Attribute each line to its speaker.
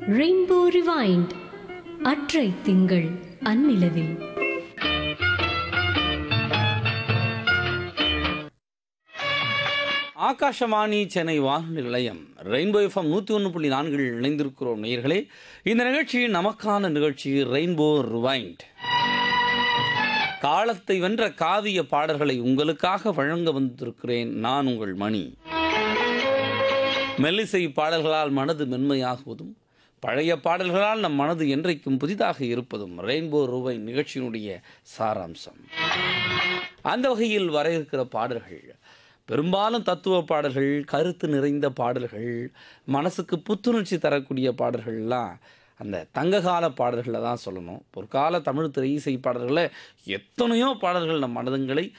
Speaker 1: rainbow rewind அற்றை திங்கள் அந்நிலவில்
Speaker 2: ஆகாஷவாணி சென்னை வானொலி நிலையம் ரெயின்போ எஃப்எம் நூற்றி ஒன்று புள்ளி நான்கில் இணைந்திருக்கிறோம் நேயர்களே இந்த நிகழ்ச்சி நமக்கான நிகழ்ச்சி ரெயின்போ ரிவைண்ட் காலத்தை வென்ற காவிய பாடல்களை உங்களுக்காக வழங்க வந்திருக்கிறேன் நான் உங்கள் மணி மெல்லிசை பாடல்களால் மனது மென்மையாகுவதும் பழைய பாடல்களால் நம் மனது என்றைக்கும் புதிதாக இருப்பதும் ரெயின்போ ரூபாய் நிகழ்ச்சியினுடைய சாராம்சம் அந்த வகையில் வர இருக்கிற பாடல்கள் பெரும்பாலும் தத்துவ பாடல்கள் கருத்து நிறைந்த பாடல்கள் மனசுக்கு புத்துணர்ச்சி தரக்கூடிய பாடல்கள்லாம் அந்த தங்ககால பாடல்களை தான் சொல்லணும் பொற்கால தமிழ் திரை இசை பாடல்களில் எத்தனையோ பாடல்கள் நம் மனதங்களை